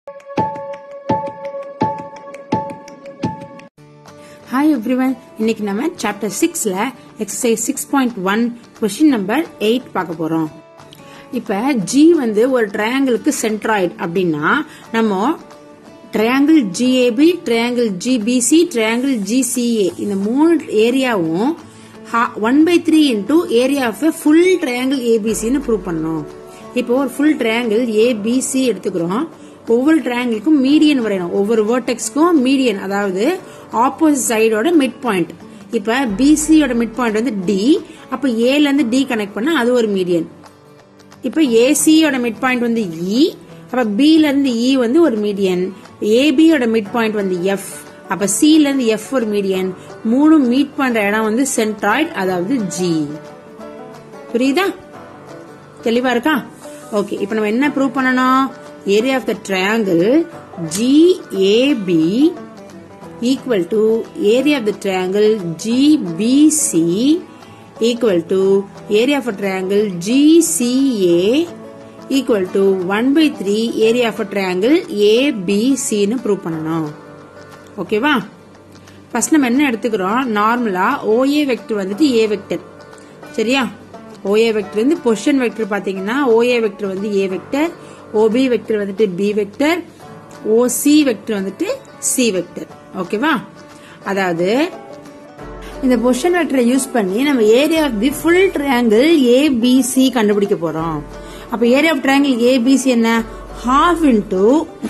hi everyone இன்னைக்கு நம்ம chapter சிக்ஸ்ல exercise six point one question number eight பார்க்க போறோம் இப்ப ஜி வந்து ஒரு ட்ரையாங்கிளுக்கு சென்ட்ராய்டு அப்படின்னா நம்ம triangle GAB triangle GBC triangle GCA இந்த மூணு ஏரியாவும் one by three into area of full triangle ஏபிசின்னு ப்ரூவ் பண்ணோம் இப்போ ஒரு ஃபுல் ட்ரையாங்கிள் ஏபிசி எடுத்துக்கிறோம் ஒவ்வொரு ட்ரையாங்கிளுக்கும் மீடியன் வரையணும் ஒவ்வொரு வேர்டெக்ஸ்க்கும் மீடியன் அதாவது ஆப்போசிட் சைடோட மிட் பாயிண்ட் இப்ப பிசியோட மிட் பாயிண்ட் வந்து டி அப்ப ஏல இருந்து டி கனெக்ட் பண்ணா அது ஒரு மீடியன் இப்ப ஏசியோட மிட் பாயிண்ட் வந்து இ அப்ப பில இருந்து இ வந்து ஒரு மீடியன் ஏபியோட மிட் பாயிண்ட் வந்து எஃப் அப்ப சில இருந்து எஃப் ஒரு மீடியன் மூணு மீட் பண்ற இடம் வந்து சென்ட்ராய்டு அதாவது ஜி புரியுதா தெளிவா இருக்கா ஓகே இப்ப நம்ம என்ன ப்ரூவ் பண்ணணும் area of the triangle GAB equal to area of the triangle GBC equal to area of a triangle GCA equal to 1 by 3 area of a triangle ABC னு prove பண்ணணும் ஓகேவா ஃபர்ஸ்ட் நம்ம என்ன எடுத்துக்கிறோம் நார்மலா OA வெக்டர் வந்துட்டு A vector சரியா OA vector வந்து பொசிஷன் வெக்டர் பாத்தீங்கன்னா OA வெக்டர் வந்து A வெக்டர் OB வெக்டர் வந்துட்டு B வெக்டர் OC வெக்டர் வந்துட்டு C வெக்டர் ஓகேவா அதாவது இந்த பொசிஷன் வெக்டரை யூஸ் பண்ணி நம்ம area of the full triangle ABC கண்டுபிடிக்க போறோம் அப்ப ஏரியா ஆஃப் ட்ரையாங்கிள் ஏபிசி என்ன half into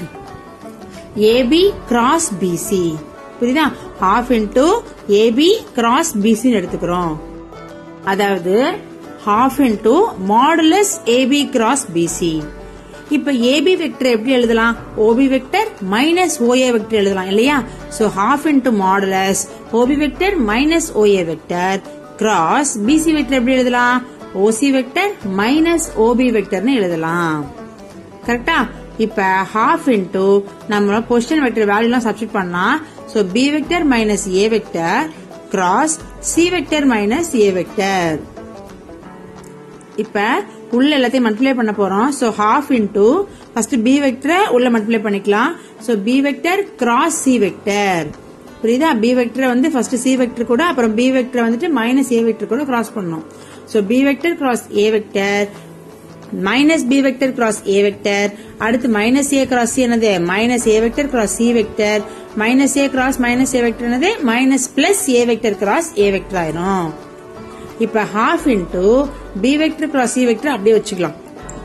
AB cross BC புரியுதா ஹாஃப் இன்டூ ஏபி கிராஸ் பிசின்னு எடுத்துக்கிறோம் அதாவது half into modulus AB cross BC இப்ப ஏபி வெக்டர் எப்படி எழுதலாம் OB vector minus OA vector எழுதலாம் இல்லையா so half into modulus OB vector minus OA vector cross BC vector எப்படி எழுதலாம் ஓசி வெக்டர் மைனஸ் ஓபி வெக்டர்னு எழுதலாம் கரெக்டா இப்ப ஹாஃப் இன்டூ நம்ம பொசிஷன் வெக்டர் வேல்யூ எல்லாம் சப்ஸ்டிட் பண்ணா so B vector minus A vector cross C vector minus A vector இப்ப உள்ள எல்லாத்தையும் மல்டிப்ளை பண்ண போறோம் so half into first B வெக்டரை உள்ள மல்டிப்ளை பண்ணிக்கலாம் so B vector cross C vector புரியுதா பி வெக்டரை வந்து ஃபர்ஸ்ட் சி வெக்டர் கூட அப்புறம் பி வெக்டர் வந்துட்டு மைனஸ் ஏ வெக்டர் கூட கிராஸ் பண்ணணும் so B vector cross A vector minus B vector cross A vector அடுத்து மைனஸ் ஏ கிராஸ் சி என்னது minus A vector cross C vector minus A cross minus A vector என்னது minus plus A vector cross A vector ஆயிரும் இப்ப half into B vector cross C vector அப்படியே வச்சுக்கலாம்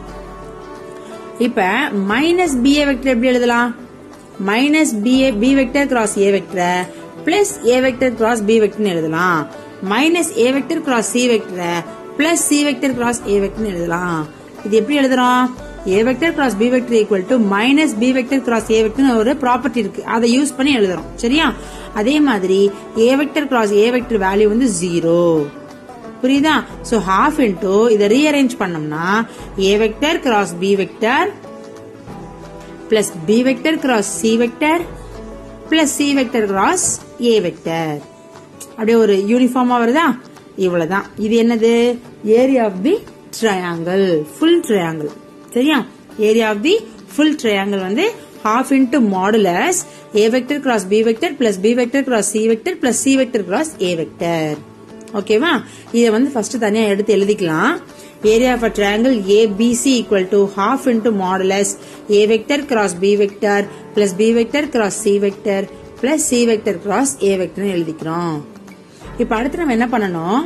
இப்ப minus BA vector எப்படி எழுதலாம் minus BA B vector cross A vector plus A vector cross B vector எழுதலாம் minus A vector cross C vector plus C vector cross A vector எழுதலாம் இது எப்படி எழுதுறோம் A vector cross B vector equal to minus B vector cross A vector ஒரு property இருக்கு அதை use பண்ணி எழுதுறோம் சரியா அதே மாதிரி A vector cross A vector value வந்து ஜீரோ புரியுதா சோ ஹாஃப் இன்டூ இதை ரீஅரேஞ்ச் பண்ணோம்னா A vector cross B vector plus B vector cross C vector plus C vector cross A vector அப்படியே ஒரு யூனிஃபார்மா வருதா இவ்வளவுதான் இது என்னது area of the triangle full triangle சரியா area of the full triangle வந்து half into modulus a vector cross b vector plus b vector cross c vector plus c vector cross a vector ஓகேவா இதை வந்து first தனியா எடுத்து எழுதிக்கலாம் area of a triangle ABC equal to half into modulus A vector cross B vector plus B vector cross C vector plus C vector cross A vector எழுதிக்கிறோம் இப்ப அடுத்து நம்ம என்ன பண்ணணும்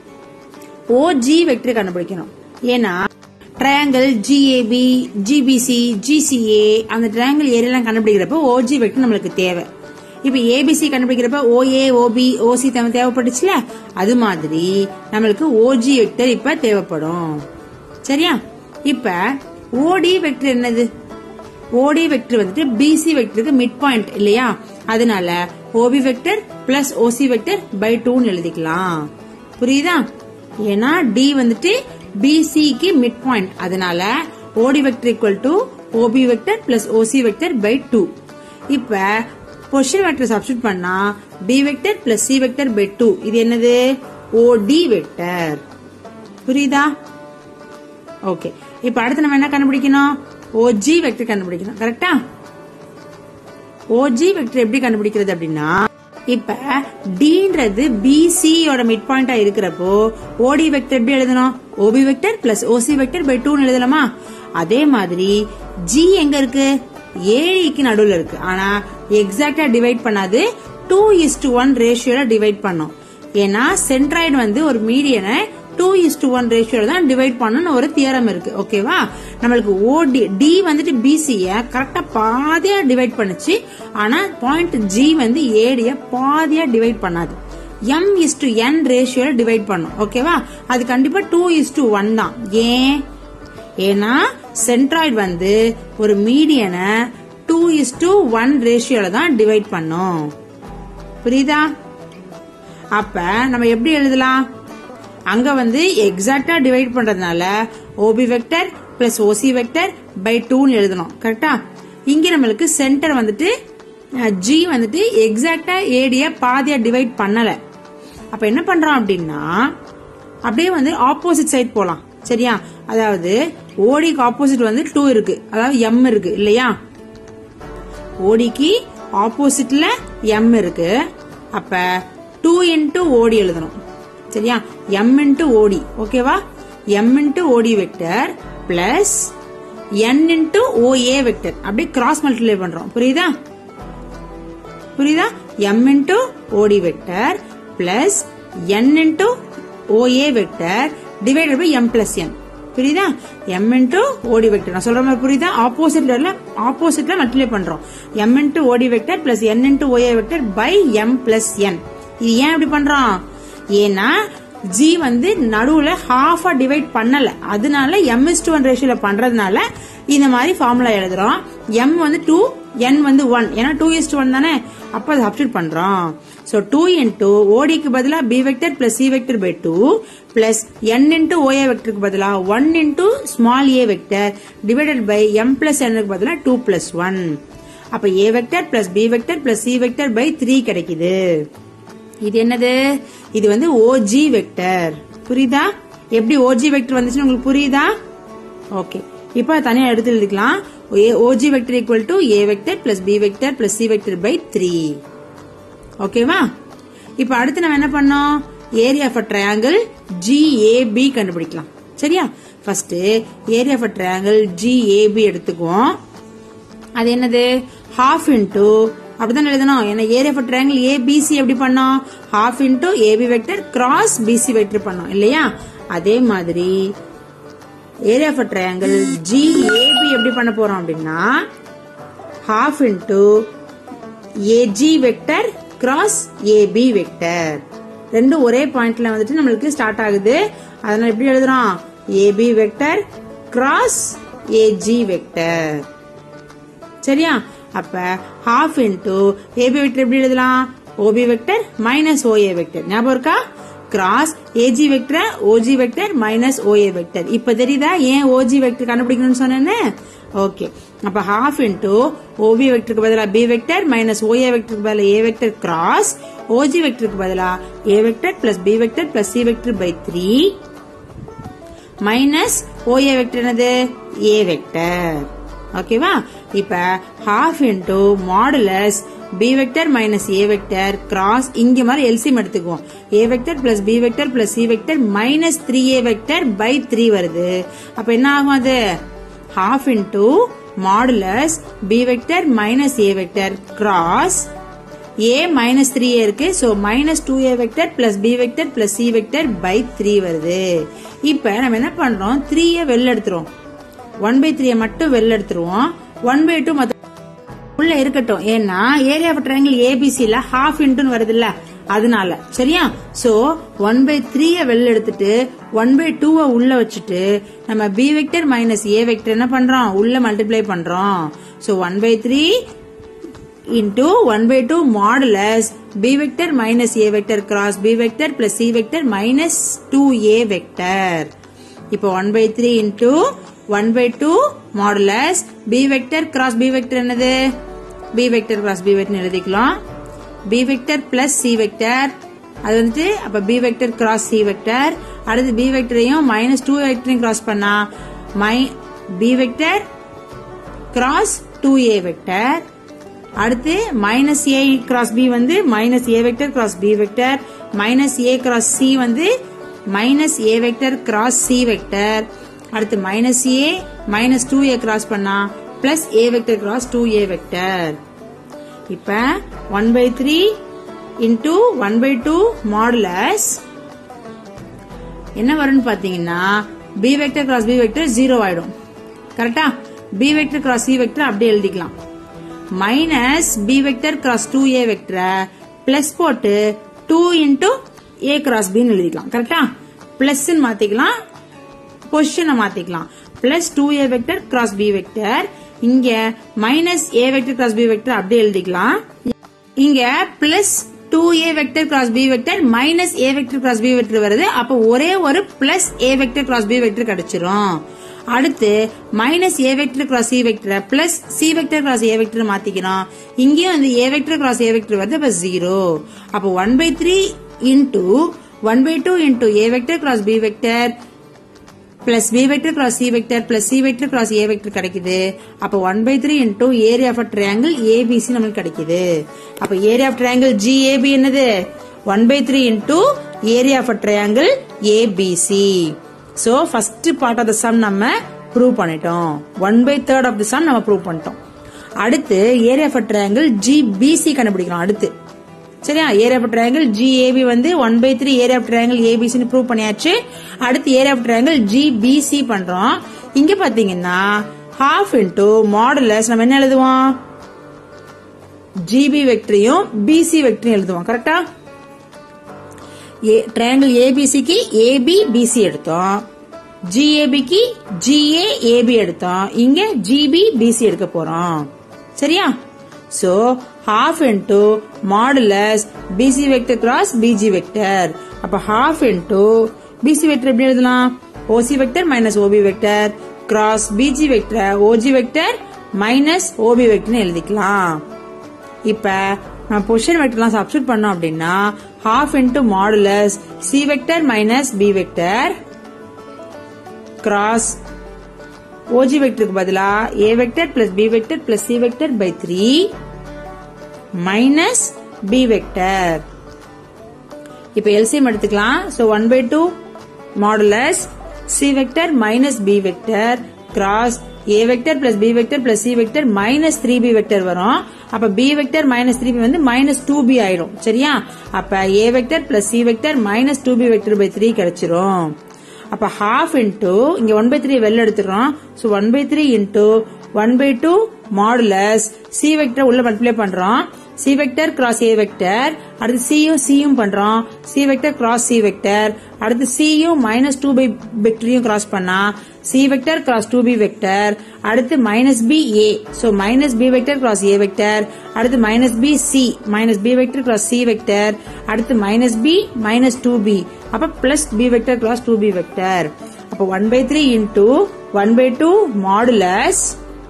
ஓஜி வெக்டர் கண்டுபிடிக்கணும் ஏன்னா ட்ரையாங்கிள் ஜிஏபி ஜிபிசி ஜிசிஏ அந்த triangle ஏரியெல்லாம் கண்டுபிடிக்கிறப்ப ஓஜி வெக்டர் நம்மளுக்கு தேவை இப்ப ஏபிசி கண்டுபிடிக்கிறப்ப ஓஏ ஓபி ஓசி தேவைப்பட்டுச்சுல அது மாதிரி நம்மளுக்கு ஓஜி வெக்டர் இப்ப தேவைப்படும் சரியா இப்ப ஓடி வெக்டர் என்னது ஓடி வெக்டர் வந்துட்டு பிசி வெக்டருக்கு மிட் பாயிண்ட் இல்லையா அதனால OB vector plus OC vector by டூன்னு எழுதிக்கலாம் புரியுதா ஏன்னா டி வந்துட்டு பிசிக்கு மிட் பாயிண்ட் அதனால OD vector equal to OB vector plus OC vector by two இப்ப பொசிஷன் வெக்டர் சப்ஸ்டிட் பண்ணா B vector plus C vector by two இது என்னது ஓடி வெக்டர் புரியுதா ஓகே இப்ப அடுத்து நம்ம என்ன கண்டுபிடிக்கணும் ஓஜி வெக்டர் கண்டுபிடிக்கணும் கரெக்டா ஓஜி வெக்டர் எப்படி கண்டுபிடிக்கிறது அப்படின்னா இப்ப டீன்றது பிசியோட மிட் பாயிண்டா இருக்கிறப்போ ஓடி வெக்டர் எப்படி எழுதணும் OB vector plus OC vector by டூன்னு எழுதலாமா அதே மாதிரி ஜி எங்க இருக்கு ஏழிக்கு நடுவுல இருக்கு ஆனா எக்ஸாக்டா டிவைட் பண்ணாது டூ இஸ் டு ஒன் ரேஷியோல டிவைட் பண்ணும் ஏன்னா சென்ட்ராய்டு வந்து ஒரு மீடியனை டூ இஸ் டு ஒன் ரேஷியோல தான் டிவைட் பண்ணணும் ஒரு தியரம் இருக்கு ஓகேவா நம்மளுக்கு ஓடி டி வந்துட்டு பிசிய கரெக்டா பாதியா டிவைட் பண்ணுச்சு ஆனா பாயிண்ட் ஜி வந்து ஏடிய பாதியா டிவைட் பண்ணாது எம் இஸ் டு என் ரேஷியோல டிவைட் பண்ணும் ஓகேவா அது கண்டிப்பா டூ இஸ் டு ஒன் தான் ஏன் ஏன்னா சென்ட்ராய்டு வந்து ஒரு மீடியனை டூ இஸ் டு ஒன் ரேஷியோல தான் டிவைட் பண்ணும் புரியுதா அப்ப நம்ம எப்படி எழுதலாம் அங்க வந்து எக்ஸாக்டா டிவைட் பண்றதுனால OB vector plus OC vector by டூன்னு எழுதணும் கரெக்டா இங்க நம்மளுக்கு சென்டர் வந்துட்டு ஜி வந்துட்டு எக்ஸாக்டா ஏடிய பாதியா டிவைட் பண்ணல அப்ப என்ன பண்றோம் அப்படின்னா அப்படியே வந்து ஆப்போசிட் சைட் போலாம் சரியா அதாவது ஓடிக்கு ஆப்போசிட் வந்து டூ இருக்கு அதாவது எம் இருக்கு இல்லையா ஓடிக்கு ஆப்போசிட்ல எம் இருக்கு அப்ப டூ இன்டூ ஓடி எழுதணும் சரியா எம் இன்டூ ஓடி ஓகேவா M into OD vector plus N into OA vector அப்படியே கிராஸ் மல்டிப்ளை பண்றோம் புரியுதா புரியுதா M into OD vector plus N into OA vector divided by M plus N புரியுதா எம் இன்டூ ஓடி வெக்டர் நான் சொல்ற மாதிரி புரியுதா ஆப்போசிட்ல ஆப்போசிட்ல மல்டிப்ளை பண்றோம் M into OD vector plus N into OA vector by M plus N இது ஏன் இப்படி பண்றோம் ஏன்னா ஜி வந்து நடுவுல ஹாஃபா டிவைட் பண்ணல அதனால எம் இஸ் டு ஒன் ரேஷியோல பண்றதுனால இந்த மாதிரி ஃபார்முலா எழுதுறோம் எம் வந்து டூ என் வந்து ஒன் ஏன்னா டூ இஸ் டு ஒன் தானே அப்ப அதை சப்ஸ்டியூட் பண்றோம் சோ டூ இன்டூ ஓடிக்கு பதிலா B vector plus C vector by two plus N into OA வெக்டருக்கு பதிலா one into small A vector divided by M plus என்னுக்கு பதிலா டூ பிளஸ் ஒன் அப்ப A vector plus B vector plus C vector by three கிடைக்குது இது என்னது இது வந்து ஓஜி வெக்டர் புரியுதா எப்படி ஓஜி வெக்டர் வந்துச்சுன்னு உங்களுக்கு புரியுதா ஓகே இப்போ தனியா எடுத்து எழுதிக்கலாம் OG vector equal to A vector plus B vector plus C vector by three ஓகேவா இப்போ அடுத்து நம்ம என்ன பண்ணோம் ஏரியா ஆஃப் ட்ரையாங்கிள் ஜிஏபி கண்டுபிடிக்கலாம் சரியா first area of triangle GAB எடுத்துக்குவோம் அது என்னது ஹாஃப் இன்டூ அப்படிதான் எழுதணும் ஏன்னா ஏரியா ஃபார் ட்ரையாங்கிள் ஏபிசி எப்படி பண்ணோம் half into AB vector cross BC vector பண்ணோம் இல்லையா அதே மாதிரி ஏரியா ஃபார் ட்ரையாங்கிள் ஜிஏபி எப்படி பண்ண போறோம் அப்படின்னா half into AG vector cross AB vector ரெண்டும் ஒரே பாயிண்ட்ல வந்துட்டு நம்மளுக்கு ஸ்டார்ட் ஆகுது அதனால எப்படி எழுதுறோம் AB vector cross AG vector சரியா அப்ப ஹாஃப் இன்டூ ஏபி வெக்டர் எப்படி எழுதலாம் OB vector minus OA vector ஞாபகம் இருக்கா cross AG vector OG vector minus OA vector இப்ப தெரியுதா ஏன் ஓஜி வெக்டர் கண்டுபிடிக்கணும்னு சொன்னேன்னு ஓகே அப்ப ஹாஃப் இன்டூ ஓபி வெக்டருக்கு பதிலா பி வெக்டர் மைனஸ் ஓஏ வெக்டருக்கு பதிலா ஏ வெக்டர் கிராஸ் ஓஜி வெக்டருக்கு பதிலா A vector plus B vector plus C vector by three minus OA vector என்னது ஏ வெக்டர் ஓகேவா இப்ப half into modulus B vector minus A vector cross இங்க மாதிரி LCM எடுத்துக்குவோம் A vector plus B vector plus C vector minus three A vector by three வருது அப்ப என்ன ஆகும் அது half into modulus B vector minus A vector cross A minus three இருக்கு so minus two A vector plus B vector plus C vector by three வருது இப்ப நம்ம என்ன பண்றோம் த்ரீய வெளில எடுத்துரும் ஒன் பை த்ரீ மட்டும் வெளில எடுத்துருவோம் ஒன் பை டூ மத்த உள்ள இருக்கட்டும் ஏன்னா ஏரியா ஆஃப் ட்ரையாங்கிள் ஏபிசில ஹாஃப் இன்ட்டுன்னு வருது இல்ல அதனால சரியா சோ ஒன் பை த்ரீய வெளில எடுத்துட்டு ஒன் பை டூவை உள்ள வச்சுட்டு நம்ம B vector minus A vector என்ன பண்றோம் உள்ள மல்டிப்ளை பண்றோம் so one by three into one by two modulus B vector minus A vector cross B vector plus C vector minus two A vector இப்போ one by three into one by two modulus B vector cross B vector என்னது B vector cross B vector எழுதிக்கலாம் B vector plus C vector அது வந்துட்டு அப்ப B vector cross C vector அடுத்து B வெக்டரையும் minus two வெக்டரையும் cross பண்ணா my B vector cross two A vector அடுத்து மைனஸ் ஏ கிராஸ் பி வந்து minus A vector cross B vector minus A cross C வந்து minus A vector cross C vector அடுத்து minus A minus two A cross பண்ணா plus A vector cross two A vector இப்ப one by three into one by two modulus என்ன வரும்னு பாத்தீங்கன்னா B vector cross B vector zero ஆயிடும் கரெக்டா B vector cross C vector அப்படியே எழுதிக்கலாம் minus B vector cross two A வெக்டரை plus போட்டு டூ இன்டூ ஏ கிராஸ் பின்னு எழுதிக்கலாம் கரெக்டா பிளஸ் மாத்திக்கலாம் பொசிஷனை மாத்திக்கலாம் plus two A vector cross B vector இங்க minus A vector cross B vector அப்படியே எழுதிக்கலாம் இங்க plus two A vector cross B vector minus A vector cross B vector வருது அப்ப ஒரே ஒரு plus A vector cross B vector கிடைச்சிரும் அடுத்து minus A vector cross C vector plus C vector cross A vector மாத்திக்கிறோம் இங்கேயும் வந்து A vector cross A vector வருது அப்ப ஜீரோ அப்போ one by three into one by two into A vector cross B vector plus B vector cross C vector plus C vector cross A vector கிடைக்குது அப்ப one by three into area of triangle ABC நம்மளுக்கு கிடைக்குது அப்ப area of triangle GAB என்னது one by three into area of triangle ABC so first part of the sum நம்ம prove பண்ணிட்டோம் one by third of the sum நம்ம prove பண்ணிட்டோம் அடுத்து area of triangle GBC கண்டுபிடிக்கிறோம் அடுத்து சரியா ஏரியா ஆஃப் ட்ரையாங்கிள் ஜிஏபி வந்து one by three area of triangle ஏபிசின்னு ப்ரூவ் பண்ணியாச்சு அடுத்து ஏரியா ஆஃப் ட்ரையாங்கிள் ஜிபிசி பண்றோம் இங்க பாத்தீங்கன்னா ஹாஃப் இன்டூ மாடுலஸ் நம்ம என்ன எழுதுவோம் ஜிபி வெக்டரையும் பிசி வெக்டரையும் எழுதுவோம் கரெக்டா ட்ரையாங்கிள் ஏபிசிக்கு ஏபி பிசி எடுத்தோம் ஜிஏபிக்கு ஜிஏ ஏபி எடுத்தோம் இங்க ஜிபி பிசி எடுக்க போறோம் சரியா so half into modulus BC vector cross BG vector அப்ப half into BC vector எப்படி எழுதலாம் OC vector minus OB vector cross BG vector OG vector minus OB vector எழுதிக்கலாம் இப்ப நான் பொசிஷன் வெக்டர்லாம் சப்ஸ்டியூட் பண்ணோம் அப்படின்னா half into modulus C vector minus B vector cross OG வெக்டருக்கு பதிலா A vector plus B vector plus C vector by 3 minus B vector இப்ப LCM எடுத்துக்கலாம் so one by two modulus C vector minus B vector cross A vector plus B vector plus C vector minus three B vector வரும் அப்ப B vector minus three B வந்து minus two B ஆயிடும் சரியா அப்ப A vector plus C vector minus two B vector by three கிடைச்சிரும் அப்ப half into இங்க one by three வெளில எடுத்துறோம் so one by three into one by two modulus C vector உள்ள மல்டிப்ளை பண்றோம் C vector cross A vector அடுத்து சியும் சியும் பண்றோம் C vector cross C vector அடுத்து சியும் மைனஸ் டூ பை வெக்டரையும் கிராஸ் பண்ணா C vector cross two B vector அடுத்து minus B A so minus B vector cross A vector அடுத்து minus B C minus B vector cross C vector அடுத்து minus B minus two B அப்ப plus B vector cross two B vector அப்ப one by three into one by two modulus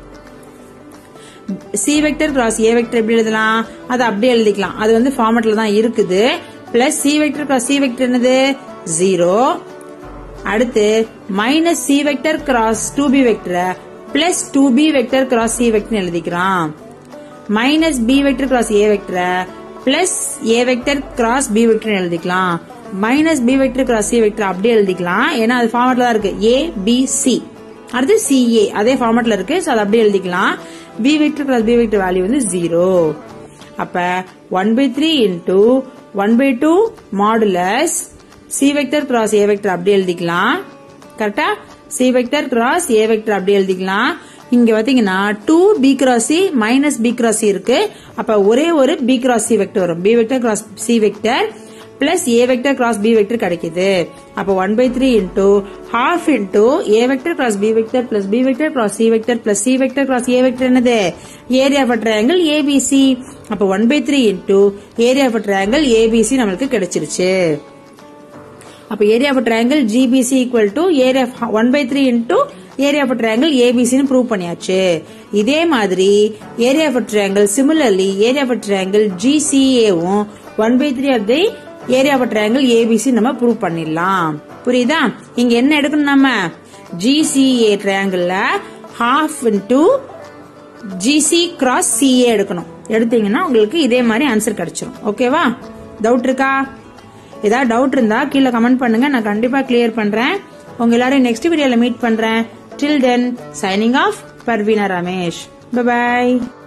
C vector cross A vector எப்படி எழுதலாம் அது அப்படியே எழுதிக்கலாம் அது வந்து ஃபார்மட்ல தான் இருக்குது plus C vector cross C vector என்னது ஜீரோ அடுத்து minus C vector cross two B vector plus two B vector cross C vector எழுதிக்கிறான் minus B vector cross A vector plus A vector cross B vector எழுதிக்கலாம் minus B vector cross C vector அப்படியே எழுதிக்கலாம் ஏன்னா அது ஃபார்மட்ல தான் இருக்கு A B C அடுத்து சிஏ அதே ஃபார்மட்ல இருக்கு ஸோ அதை அப்படியே எழுதிக்கலாம் B vector cross B vector value வந்து ஜீரோ அப்ப one by three into one by two modulus C vector cross A vector அப்படியே எழுதிக்கலாம் கரெக்டா C vector cross A vector அப்படியே எழுதிக்கலாம் இங்க பாத்தீங்கன்னா two B cross C minus B cross C இருக்கு அப்ப ஒரே ஒரு பி கிராஸ் சி வெக்டர் வரும் B vector cross C vector plus A vector cross B vector கிடைக்குது அப்ப one by three into half into A vector cross B vector plus B vector cross C vector plus C vector cross A vector என்னது area of triangle ABC அப்ப one by three into area of triangle ABC நம்மளுக்கு கிடைச்சிருச்சு அப்ப area of triangle GBC equal to area one by three into area of triangle ஏபிசின்னு prove பண்ணியாச்சு இதே மாதிரி area of triangle similarly area of triangle ஜிசிஏவும் one by three of the area of triangle ABC நம்ம prove பண்ணிடலாம் புரியுதா இங்க என்ன எடுக்கணும் நம்ம GCA triangle half into GC cross CA எடுக்கணும் எடுத்தீங்கன்னா உங்களுக்கு இதே மாதிரி ஆன்சர் கிடைச்சிரும் ஓகேவா டவுட் இருக்கா ஏதாவது டவுட் இருந்தா கீழே கமெண்ட் பண்ணுங்க நான் கண்டிப்பா கிளியர் பண்றேன் உங்க எல்லாரையும் நெக்ஸ்ட் வீடியோல மீட் பண்றேன் till then signing off Parveena Ramesh by